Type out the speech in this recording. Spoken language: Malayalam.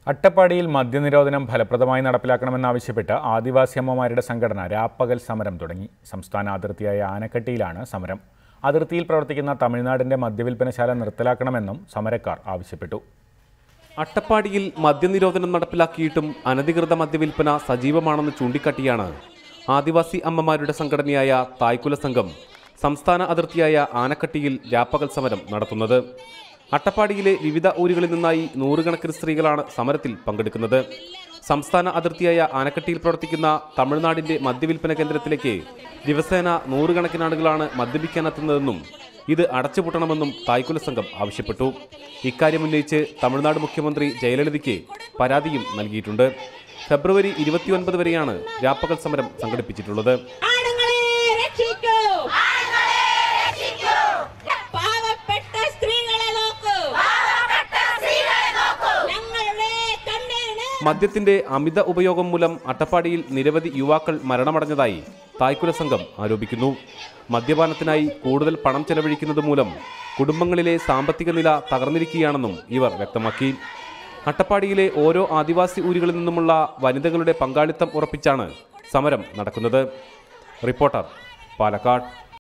അട്ടപ്പാടിയിൽ മദ്യനിരോധനം ഫലപ്രദമായി നടപ്പിലാക്കണമെന്നാവശ്യപ്പെട്ട് ആദിവാസി അമ്മമാരുടെ സംഘടന രാപ്പകൽ സമരം തുടങ്ങി സംസ്ഥാന അതിർത്തിയായ ആനക്കട്ടിയിലാണ് സമരം അതിർത്തിയിൽ പ്രവർത്തിക്കുന്ന തമിഴ്നാടിന്റെ മദ്യവിൽപ്പനശാല നിർത്തലാക്കണമെന്നും സമരക്കാർ ആവശ്യപ്പെട്ടു അട്ടപ്പാടിയിൽ മദ്യനിരോധനം നടപ്പിലാക്കിയിട്ടും അനധികൃത മദ്യവിൽപ്പന സജീവമാണെന്ന് ചൂണ്ടിക്കാട്ടിയാണ് ആദിവാസി അമ്മമാരുടെ സംഘടനയായ തായ്ക്കുല സംഘം സംസ്ഥാന അതിർത്തിയായ ആനക്കട്ടിയിൽ രാപ്പകൽ സമരം നടത്തുന്നത് അട്ടപ്പാടിയിലെ വിവിധ ഊരുകളിൽ നിന്നായി നൂറുകണക്കിന് സ്ത്രീകളാണ് സമരത്തിൽ പങ്കെടുക്കുന്നത് സംസ്ഥാന അതിർത്തിയായ ആനക്കട്ടിയിൽ പ്രവർത്തിക്കുന്ന തമിഴ്നാടിന്റെ മദ്യവിൽപ്പന കേന്ദ്രത്തിലേക്ക് ദിവസേന നൂറുകണക്കിന് ആളുകളാണ് മദ്യപിക്കാനെത്തുന്നതെന്നും ഇത് അടച്ചുപൂട്ടണമെന്നും തായ്ക്കുല സംഘം ആവശ്യപ്പെട്ടു ഇക്കാര്യം ഉന്നയിച്ച് തമിഴ്നാട് മുഖ്യമന്ത്രി ജയലളിതയ്ക്ക് പരാതിയും നൽകിയിട്ടുണ്ട് ഫെബ്രുവരി ഇരുപത്തിയൊൻപത് വരെയാണ് രാപ്പകൽ സമരം സംഘടിപ്പിച്ചിട്ടുള്ളത് ആണുങ്ങളെ രക്ഷിക്കൂ പാവപ്പെട്ട സ്ത്രീകളെ നോക്കൂ ഞങ്ങളുടെ കണ്ണാണ് മദ്യത്തിന്റെ അമിത ഉപയോഗം മൂലം അട്ടപ്പാടിയിൽ നിരവധി യുവാക്കൾ മരണമടഞ്ഞതായി തായ്ക്കുല സംഘം ആരോപിക്കുന്നു മദ്യപാനത്തിനായി കൂടുതൽ പണം ചെലവഴിക്കുന്നത് മൂലം കുടുംബങ്ങളിലെ സാമ്പത്തിക നില തകർന്നിരിക്കുകയാണെന്നും ഇവർ വ്യക്തമാക്കി അട്ടപ്പാടിയിലെ ഓരോ ആദിവാസി ഊരുകളിൽ നിന്നുമുള്ള വനിതകളുടെ പങ്കാളിത്തം ഉറപ്പിച്ചാണ് സമരം നടക്കുന്നത് റിപ്പോർട്ടർ പാലക്കാട്